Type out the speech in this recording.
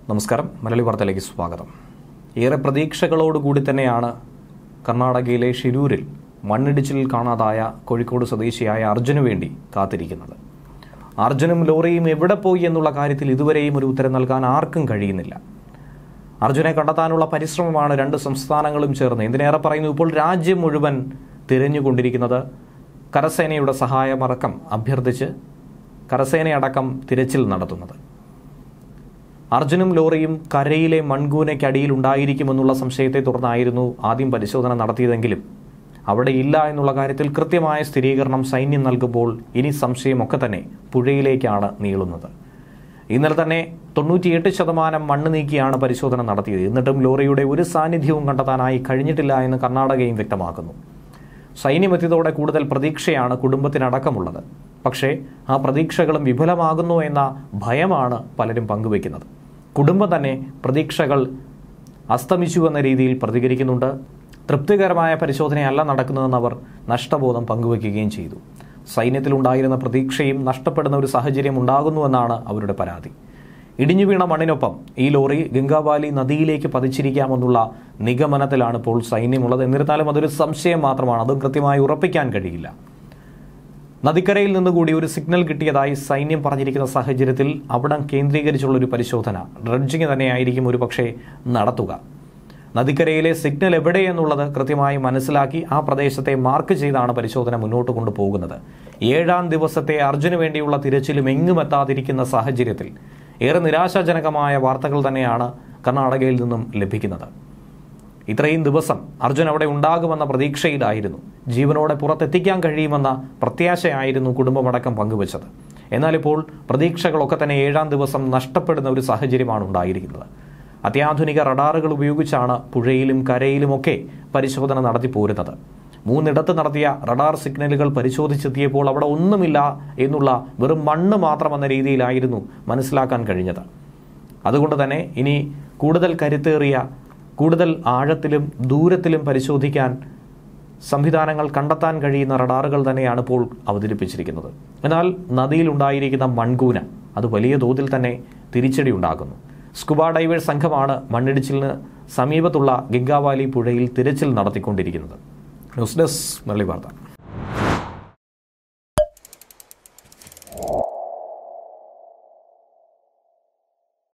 നമസ്കാരം മലയാളി വാർത്തയിലേക്ക് സ്വാഗതം ഏറെ പ്രതീക്ഷകളോടുകൂടി തന്നെയാണ് കർണാടകയിലെ ഷിരൂരിൽ മണ്ണിടിച്ചിലിൽ കാണാതായ കോഴിക്കോട് സ്വദേശിയായ അർജുന് വേണ്ടി കാത്തിരിക്കുന്നത് അർജുനും ലോറിയും എവിടെ പോയി എന്നുള്ള കാര്യത്തിൽ ഇതുവരെയും ഒരു ഉത്തരം നൽകാൻ ആർക്കും കഴിയുന്നില്ല അർജുനെ കണ്ടെത്താനുള്ള പരിശ്രമമാണ് രണ്ട് സംസ്ഥാനങ്ങളും ചേർന്ന് എന്തിനേറെ പറയുന്നു ഇപ്പോൾ രാജ്യം മുഴുവൻ തിരഞ്ഞുകൊണ്ടിരിക്കുന്നത് കരസേനയുടെ സഹായമടക്കം അഭ്യർത്ഥിച്ച് കരസേനയടക്കം തിരച്ചിൽ നടത്തുന്നത് അർജുനും ലോറിയും കരയിലെ മൺകൂനയ്ക്കടിയിൽ ഉണ്ടായിരിക്കുമെന്നുള്ള സംശയത്തെ തുടർന്നായിരുന്നു ആദ്യം പരിശോധന നടത്തിയതെങ്കിലും അവിടെ ഇല്ല എന്നുള്ള കാര്യത്തിൽ കൃത്യമായ സ്ഥിരീകരണം സൈന്യം നൽകുമ്പോൾ ഇനി സംശയമൊക്കെ തന്നെ പുഴയിലേക്കാണ് നീളുന്നത് ഇന്നലെ തന്നെ തൊണ്ണൂറ്റിയെട്ട് ശതമാനം മണ്ണ് നീക്കിയാണ് പരിശോധന നടത്തിയത് എന്നിട്ടും ലോറിയുടെ ഒരു സാന്നിധ്യവും കണ്ടെത്താനായി കഴിഞ്ഞിട്ടില്ല എന്ന് കർണാടകയും വ്യക്തമാക്കുന്നു സൈന്യമെത്തിയതോടെ കൂടുതൽ പ്രതീക്ഷയാണ് കുടുംബത്തിനടക്കമുള്ളത് പക്ഷേ ആ പ്രതീക്ഷകളും വിഫലമാകുന്നു എന്ന ഭയമാണ് പലരും പങ്കുവെക്കുന്നത് കുടുംബം തന്നെ പ്രതീക്ഷകൾ അസ്തമിച്ചു എന്ന രീതിയിൽ പ്രതികരിക്കുന്നുണ്ട് തൃപ്തികരമായ പരിശോധനയല്ല നടക്കുന്നതെന്ന് അവർ നഷ്ടബോധം പങ്കുവയ്ക്കുകയും ചെയ്തു സൈന്യത്തിലുണ്ടായിരുന്ന പ്രതീക്ഷയും നഷ്ടപ്പെടുന്ന ഒരു സാഹചര്യം ഉണ്ടാകുന്നുവെന്നാണ് അവരുടെ പരാതി ഇടിഞ്ഞു വീണ മണ്ണിനൊപ്പം ഈ ലോറി ഗംഗാവാലി നദിയിലേക്ക് പതിച്ചിരിക്കാമെന്നുള്ള നിഗമനത്തിലാണ് ഇപ്പോൾ സൈന്യമുള്ളത് എന്നിരുന്നാലും അതൊരു സംശയം മാത്രമാണ് അതും കൃത്യമായി ഉറപ്പിക്കാൻ കഴിയില്ല നദിക്കരയിൽ നിന്നുകൂടി ഒരു സിഗ്നൽ കിട്ടിയതായി സൈന്യം പറഞ്ഞിരിക്കുന്ന സാഹചര്യത്തിൽ അവിടം കേന്ദ്രീകരിച്ചുള്ള ഒരു പരിശോധന ഡ്രഡ്ജിങ് തന്നെയായിരിക്കും ഒരു പക്ഷേ നടത്തുക നദിക്കരയിലെ സിഗ്നൽ എവിടെയെന്നുള്ളത് കൃത്യമായി മനസ്സിലാക്കി ആ പ്രദേശത്തെ മാർക്ക് ചെയ്താണ് പരിശോധന മുന്നോട്ട് കൊണ്ടുപോകുന്നത് ഏഴാം ദിവസത്തെ അർജുന് വേണ്ടിയുള്ള തിരച്ചിലും എങ്ങും എത്താതിരിക്കുന്ന സാഹചര്യത്തിൽ ഏറെ നിരാശാജനകമായ വാർത്തകൾ തന്നെയാണ് കർണാടകയിൽ നിന്നും ലഭിക്കുന്നത് ഇത്രയും ദിവസം അർജുൻ അവിടെ ഉണ്ടാകുമെന്ന പ്രതീക്ഷയിലായിരുന്നു ജീവനോടെ പുറത്തെത്തിക്കാൻ കഴിയുമെന്ന പ്രത്യാശയായിരുന്നു കുടുംബമടക്കം പങ്കുവച്ചത് എന്നാൽ ഇപ്പോൾ പ്രതീക്ഷകളൊക്കെ തന്നെ ഏഴാം ദിവസം നഷ്ടപ്പെടുന്ന ഒരു സാഹചര്യമാണ് ഉണ്ടായിരിക്കുന്നത് അത്യാധുനിക റഡാറുകൾ ഉപയോഗിച്ചാണ് പുഴയിലും കരയിലുമൊക്കെ പരിശോധന നടത്തി പോരുന്നത് മൂന്നിടത്ത് നടത്തിയ റഡാർ സിഗ്നലുകൾ പരിശോധിച്ചെത്തിയപ്പോൾ അവിടെ ഒന്നുമില്ല എന്നുള്ള വെറും മണ്ണ് മാത്രമെന്ന രീതിയിലായിരുന്നു മനസ്സിലാക്കാൻ കഴിഞ്ഞത് അതുകൊണ്ട് തന്നെ ഇനി കൂടുതൽ കരുത്തേറിയ കൂടുതൽ ആഴത്തിലും ദൂരത്തിലും പരിശോധിക്കാൻ സംവിധാനങ്ങൾ കണ്ടെത്താൻ കഴിയുന്ന റഡാറുകൾ തന്നെയാണ് ഇപ്പോൾ അവതരിപ്പിച്ചിരിക്കുന്നത് എന്നാൽ നദിയിലുണ്ടായിരിക്കുന്ന മൺകൂന അത് വലിയ തോതിൽ തന്നെ തിരിച്ചടി ഉണ്ടാക്കുന്നു സ്കുബ ഡൈവേഴ്സ് സംഘമാണ് മണ്ണിടിച്ചിലിന് സമീപത്തുള്ള ഗംഗാവാലി പുഴയിൽ തിരച്ചിൽ നടത്തിക്കൊണ്ടിരിക്കുന്നത് ന്യൂസ് ഡെസ്ക് മലയാളി വാർത്ത